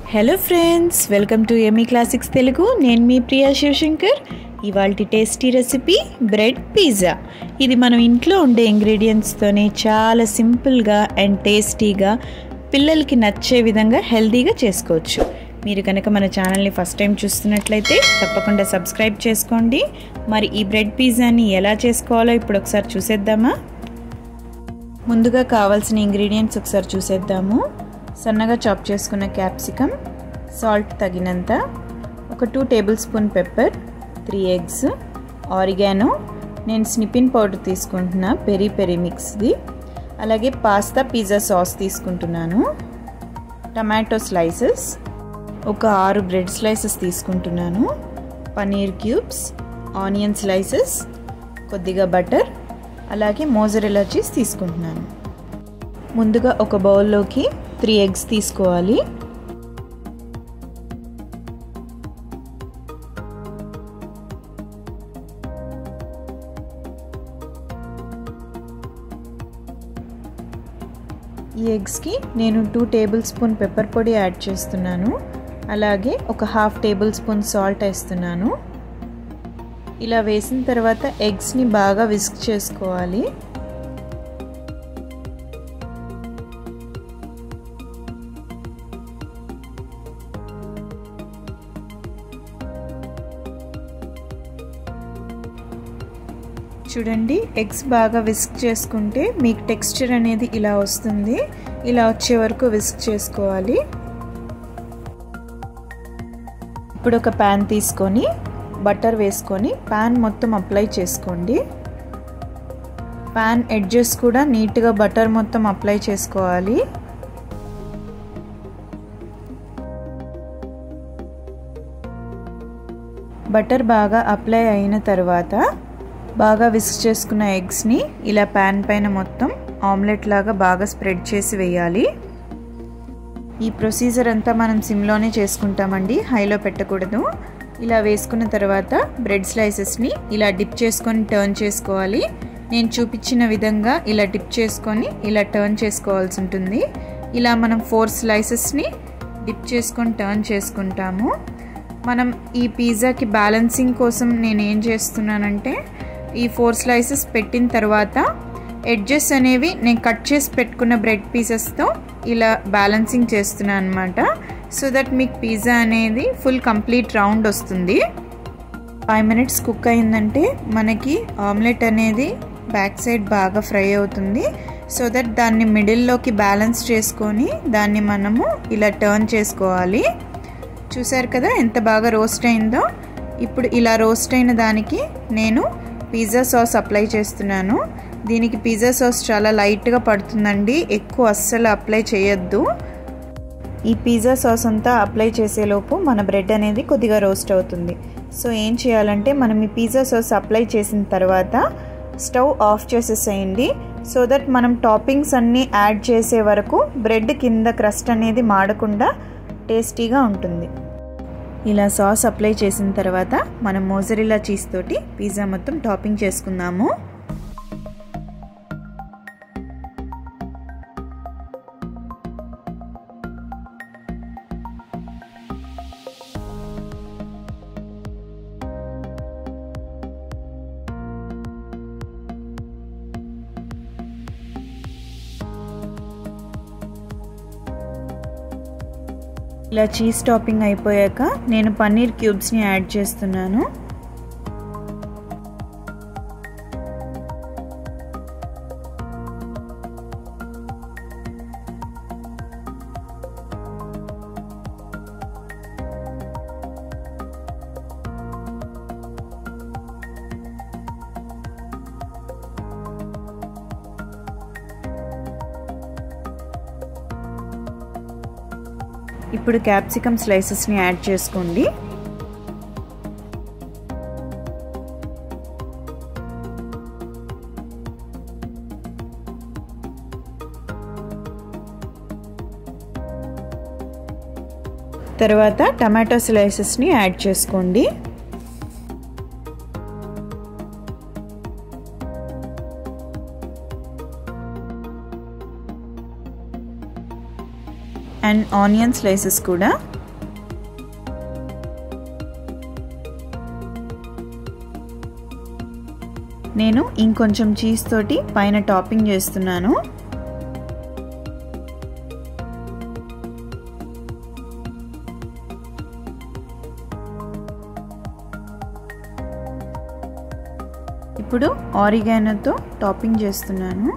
hello friends welcome to ఎమీ classics Telugu నేను మీ ప్రియా శివశంకర్ ఇవాళ టేస్టీ రెసిపీ బ్రెడ్ పిజ్జా ఇది మనం ఇంట్లో ఉండే ఇంగ్రీడియంట్స్తోనే చాలా సింపుల్గా అండ్ టేస్టీగా పిల్లలకి నచ్చే విధంగా హెల్తీగా చేసుకోవచ్చు మీరు కనుక మన ఛానల్ని ఫస్ట్ టైం చూస్తున్నట్లయితే తప్పకుండా సబ్స్క్రైబ్ చేసుకోండి మరి ఈ బ్రెడ్ పిజ్జాని ఎలా చేసుకోవాలో ఇప్పుడు ఒకసారి చూసేద్దామా ముందుగా కావాల్సిన ఇంగ్రీడియంట్స్ ఒకసారి చూసేద్దాము సన్నగా చాప్ చేసుకున్న క్యాప్సికమ్ సాల్ట్ తగినంత ఒక two tablespoon pepper three eggs oregano నేను స్నిపిన్ పౌడర్ తీసుకుంటున్నా పెరి పెరి మిక్స్ది అలాగే పాస్తా పిజ్జా సాస్ తీసుకుంటున్నాను టమాటో స్లైసెస్ ఒక ఆరు బ్రెడ్ స్లైసెస్ తీసుకుంటున్నాను పనీర్ క్యూబ్స్ ఆనియన్ స్లైసెస్ కొద్దిగా బటర్ అలాగే మోజరెలా చీజ్ తీసుకుంటున్నాను ముందుగా ఒక బౌల్లోకి త్రీ ఎగ్స్ తీసుకోవాలి ఈ ఎగ్స్కి నేను టూ టేబుల్ స్పూన్ పెప్పర్ పొడి యాడ్ చేస్తున్నాను అలాగే ఒక హాఫ్ టేబుల్ స్పూన్ సాల్ట్ వేస్తున్నాను ఇలా వేసిన తర్వాత ఎగ్స్ని బాగా విస్క్ చేసుకోవాలి చూడండి ఎగ్స్ బాగా విస్క్ చేసుకుంటే మీకు టెక్స్చర్ అనేది ఇలా వస్తుంది ఇలా వచ్చే వరకు విస్క్ చేసుకోవాలి ఇప్పుడు ఒక ప్యాన్ తీసుకొని బటర్ వేసుకొని ప్యాన్ మొత్తం అప్లై చేసుకోండి ప్యాన్ ఎడ్జెస్ కూడా నీట్గా బటర్ మొత్తం అప్లై చేసుకోవాలి బటర్ బాగా అప్లై అయిన తర్వాత బాగా విస్క్ చేసుకున్న ఎగ్స్ని ఇలా ప్యాన్ పైన మొత్తం ఆమ్లెట్ లాగా బాగా స్ప్రెడ్ చేసి వేయాలి ఈ ప్రొసీజర్ అంతా మనం సిమ్లోనే చేసుకుంటామండి హైలో పెట్టకూడదు ఇలా వేసుకున్న తర్వాత బ్రెడ్ స్లైసెస్ని ఇలా డిప్ చేసుకొని టర్న్ చేసుకోవాలి నేను చూపించిన విధంగా ఇలా డిప్ చేసుకొని ఇలా టర్న్ చేసుకోవాల్సి ఉంటుంది ఇలా మనం ఫోర్ స్లైసెస్ని డిప్ చేసుకొని టర్న్ చేసుకుంటాము మనం ఈ పిజ్జాకి బ్యాలెన్సింగ్ కోసం నేను ఏం చేస్తున్నానంటే ఈ ఫోర్ స్లైసెస్ పెట్టిన తర్వాత ఎడ్జెస్ అనేవి నేను కట్ చేసి పెట్టుకున్న బ్రెడ్ పీసెస్తో ఇలా బ్యాలెన్సింగ్ చేస్తున్నాను అనమాట సో దట్ మీకు పిజ్జా అనేది ఫుల్ కంప్లీట్ రౌండ్ వస్తుంది ఫైవ్ మినిట్స్ కుక్ అయిందంటే మనకి ఆమ్లెట్ అనేది బ్యాక్ సైడ్ బాగా ఫ్రై అవుతుంది సో దట్ దాన్ని మిడిల్లోకి బ్యాలెన్స్ చేసుకొని దాన్ని మనము ఇలా టర్న్ చేసుకోవాలి చూసారు కదా ఎంత బాగా రోస్ట్ అయిందో ఇప్పుడు ఇలా రోస్ట్ అయిన దానికి నేను పిజ్జా సాస్ అప్లై చేస్తున్నాను దీనికి పిజ్జా సాస్ చాలా లైట్గా పడుతుందండి ఎక్కువ అస్సలు అప్లై చేయొద్దు ఈ పిజ్జా సాస్ అంతా అప్లై చేసేలోపు మన బ్రెడ్ అనేది కొద్దిగా రోస్ట్ అవుతుంది సో ఏం చేయాలంటే మనం ఈ పిజ్జా సాస్ అప్లై చేసిన తర్వాత స్టవ్ ఆఫ్ చేసేసేయండి సో దట్ మనం టాపింగ్స్ అన్నీ యాడ్ చేసే వరకు బ్రెడ్ కింద క్రస్ట్ అనేది మాడకుండా టేస్టీగా ఉంటుంది ఇలా సాస్ అప్లై చేసిన తర్వాత మనం మోజరిలా చీజ్ తోటి పిజ్జా మొత్తం టాపింగ్ చేసుకుందాము ఇలా చీజ్ టాపింగ్ అయిపోయాక నేను పన్నీర్ క్యూబ్స్ని యాడ్ చేస్తున్నాను ఇప్పుడు క్యాప్సికమ్ స్లైసెస్ని యాడ్ చేసుకోండి తర్వాత టమాటో స్లైసెస్ని యాడ్ చేసుకోండి అండ్ ఆనియన్ స్లైసెస్ కూడా నేను ఇంకొంచెం చీజ్ తోటి పైన టాపింగ్ చేస్తున్నాను ఇప్పుడు ఆరిగానోతో టాపింగ్ చేస్తున్నాను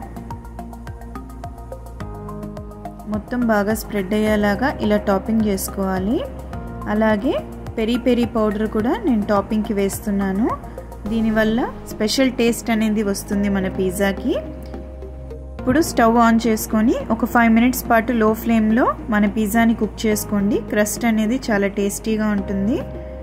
మొత్తం బాగా స్ప్రెడ్ అయ్యేలాగా ఇలా టాపింగ్ చేసుకోవాలి అలాగే పెరి పెరి పౌడర్ కూడా నేను టాపింగ్కి వేస్తున్నాను దీనివల్ల స్పెషల్ టేస్ట్ అనేది వస్తుంది మన పిజ్జాకి ఇప్పుడు స్టవ్ ఆన్ చేసుకొని ఒక ఫైవ్ మినిట్స్ పాటు లో ఫ్లేమ్లో మన పిజ్జాని కుక్ చేసుకోండి క్రస్ట్ అనేది చాలా టేస్టీగా ఉంటుంది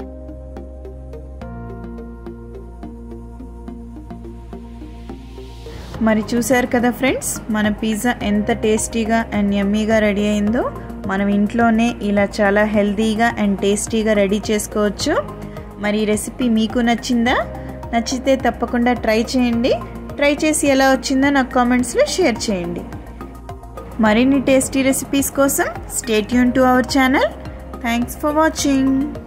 మరి చూసారు కదా ఫ్రెండ్స్ మన పిజ్జా ఎంత టేస్టీగా అండ్ యమ్మీగా రెడీ అయిందో మనం ఇంట్లోనే ఇలా చాలా హెల్తీగా అండ్ టేస్టీగా రెడీ చేసుకోవచ్చు మరి ఈ రెసిపీ మీకు నచ్చిందా నచ్చితే తప్పకుండా ట్రై చేయండి ట్రై చేసి ఎలా వచ్చిందో నాకు కామెంట్స్లో షేర్ చేయండి మరిన్ని టేస్టీ రెసిపీస్ కోసం స్టేట్ యూన్ to our channel thanks for watching